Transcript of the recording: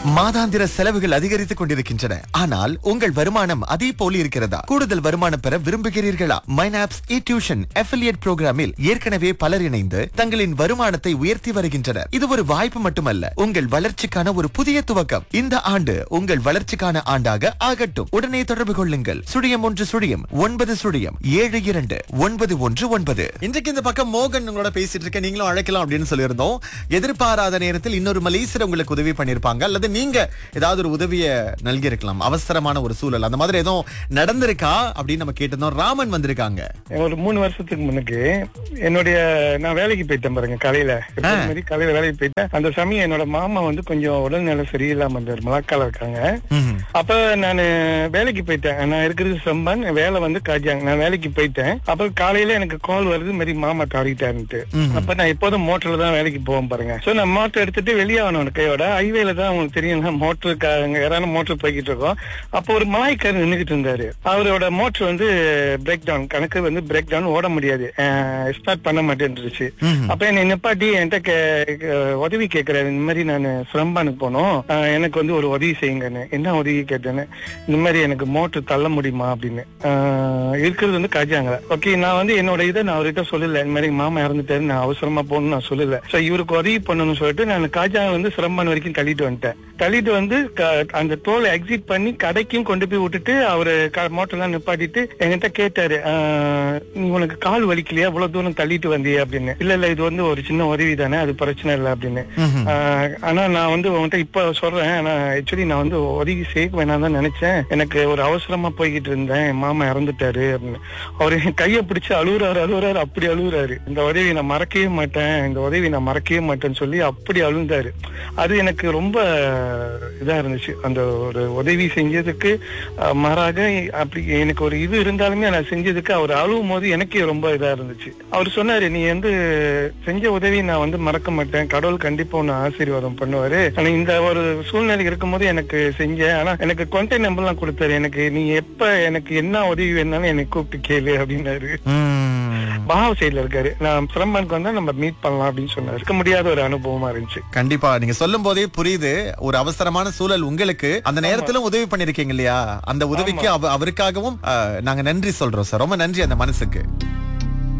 மாதாந்திர செலவுகள் அதிகரித்துக் கொண்டிருக்கின்றன ஆனால் உங்கள் வருமானம் அதே போல இருக்கிறதா கூடுதல் வருமானம் பெற விரும்புகிறீர்களா மைனாப்ஸ் இ டியூஷன் அஃபிலியேட் புரோகிராமில் ஏற்கனவே பலர் இணைந்து தங்களின் வருமானத்தை உயர்த்தி வருகின்றனர் இது ஒரு வாய்ப்பு மட்டுமல்ல உங்கள் வளர்ச்சிக்கான ஒரு புதிய துவக்கம் இந்த ஆண்டு உங்கள் வளர்ச்சிக்கான ஆண்டாக ஆகட்டும் உடனே தொடர்பு கொள்ளுங்கள் சுழியம் ஒன்று சுழியம் ஒன்பது சுழியம் ஏழு இரண்டு ஒன்பது ஒன்று ஒன்பது இன்றைக்கு இந்த பக்கம் மோகன் உங்களோட பேசிட்டு இருக்க நீங்களும் அழைக்கலாம் அப்படின்னு சொல்லியிருந்தோம் எதிர்பாராத நேரத்தில் இன்னொரு மலேசியர் உங்களுக்கு உதவி பண்ணிருப்பாங்க அல்லது நீங்க ஏதாவது ஒரு உதவியை நல்கி இருக்கலாம் அவசரமான ஒரு சூழல் அந்த மாதிரி எதுவும் நடந்திருக்கா அப்படின்னு நம்ம கேட்டிருந்தோம் ராமன் வந்திருக்காங்க ஒரு மூணு வருஷத்துக்கு முன்னுக்கு என்னுடைய நான் வேலைக்கு போயிட்டேன் பாருங்க காலையில எப்போதும் மாதிரி காலையில வேலைக்கு போயிட்டேன் அந்த சமயம் என்னோட மாமா வந்து கொஞ்சம் உடல்நிலை சரியில்லாம இருந்தார் மலாக்கால இருக்காங்க ம்ஹும். அப்ப நான் வேலைக்கு போயிட்டேன் நான் இருக்கிறது சம்பன் வேலை வந்து காஜாங்க நான் வேலைக்கு போயிட்டேன் அப்ப காலையில எனக்கு கால் வருது இந்த மாதிரி மாமா தவறிட்டாருன்ட்டு அப்ப நான் எப்போதும் மோட்டர்ல தான் வேலைக்கு போவேன் பாருங்க சோ நான் மோட்டர் எடுத்துட்டு வெளியே ஆகணும் கையோட ஹைவேல தான் உங்களுக்கு தெரியும் மோட்டருக்கு யாரான மோட்டர் போய்கிட்டு இருக்கோம் அப்போ ஒரு மலாய்க்காரர் நின்றுகிட்டு இருந்தாரு அவரோட மோட்டர் வந்து பிரேக் டவுன் கணக்கு வந்து பிரேக் டவுன் ஓட முடியாது ஸ்டார்ட் பண்ண மாட்டேன்ருச்சு அப்ப என்னை நிப்பாட்டி என்கிட்ட கே- கே- உதவி கேட்கிறாரு இந்த மாதிரி நான் சிரம்பானுக்கு போனோம் அஹ், எனக்கு வந்து ஒரு உதவி செய்யுங்கன்னு என்ன உதவி கேட்டேன்னு இந்த மாதிரி எனக்கு மோட்டர் தள்ள முடியுமா அப்படின்னு அஹ், இருக்கிறது வந்து காஜாங்க ஓகே நான் வந்து என்னோட இதை நான் அவர்கிட்ட சொல்லல இந்த மாதிரி மாமா இறந்துட்டாரு நான் அவசரமா போகணும்னு நான் சொல்லல சோ இவருக்கு உதவி பண்ணணும்னு சொல்லிட்டு நான் காஜாங்க வந்து சிரம்பான் வரைக்கும் தள்ளிட்டு வந்துட்டேன் தள்ளிட்டு வந்து க- அந்த டோலை எக்ஸிட் பண்ணி கடைக்கும் கொண்டு போய் விட்டுட்டு அவரு மோட்டர்லாம் நிப்பாட்டிட்டு என்கிட்ட கேட்டாரு "ஆஹ், நீ உனக்கு கால் வலிக்கலையா இவ்வளவு தூரம் தள்ளிட்டு வந்தியே அப்படின்னு இல்ல இல்ல இது வந்து ஒரு சின்ன உதவி தானே அது பிரச்சனை இல்லை அப்படின்னு ஆஹ், ஆனா நான் வந்து உன்கிட்ட இப்ப சொல்றேன் ஆனா ஆக்சுவலி நான் வந்து உதவி செய்ய வேணாம் தான் நினைச்சேன் எனக்கு ஒரு அவசரமா போய்கிட்டு இருந்தேன் என் மாமா இறந்துட்டாரு அப்படின்னு அவரு என் கையை பிடிச்சு அழுகுறாரு அழுகுறாரு அப்படி அழுகுறாரு இந்த உதவி நான் மறக்கவே மாட்டேன் இந்த உதவி நான் மறக்கவே மாட்டேன்னு சொல்லி அப்படி அழுந்தாரு அது எனக்கு ரொம்ப இதா இருந்துச்சு அந்த ஒரு உதவி செஞ்சதுக்கு அஹ், மாறாக அப்படி எனக்கு ஒரு இது இருந்தாலுமே நான் செஞ்சதுக்கு அவர் அழுவும் போது எனக்கே ரொம்ப இதா இருந்துச்சு அவர் சொன்னாரு நீ வந்து செஞ்ச உதவி நான் வந்து மறக்க மாட்டேன் கடவுள் கண்டிப்பா உன்னை ஆசீர்வாதம் பண்ணுவாரு ஆனா இந்த ஒரு சூழ்நிலை இருக்கும்போது எனக்கு செஞ்ச ஆனா எனக்கு கான்டாக்ட் நம்பர் எல்லாம் கொடுத்தாரு எனக்கு நீ எப்ப எனக்கு என்ன உதவி வேணாலும் என்னை கூப்பிட்டு கேளு அப்படின்னாரு ம். பாவ சைடுல இருக்காரு நான் சிரம்பனுக்கு வந்தா நம்ம மீட் பண்ணலாம் அப்படின்னு சொன்னாரு இருக்க முடியாத ஒரு அனுபவமா இருந்துச்சு கண்டிப்பா நீங்க சொல்லும் போதே புரியுது ஒரு அவசரமான சூழல் உங்களுக்கு அந்த நேரத்திலும் உதவி பண்ணிருக்கீங்க இல்லையா அந்த உதவிக்கு அவ- அவருக்காகவும் அஹ், நாங்க நன்றி சொல்றோம் சார் ரொம்ப நன்றி அந்த மனசுக்கு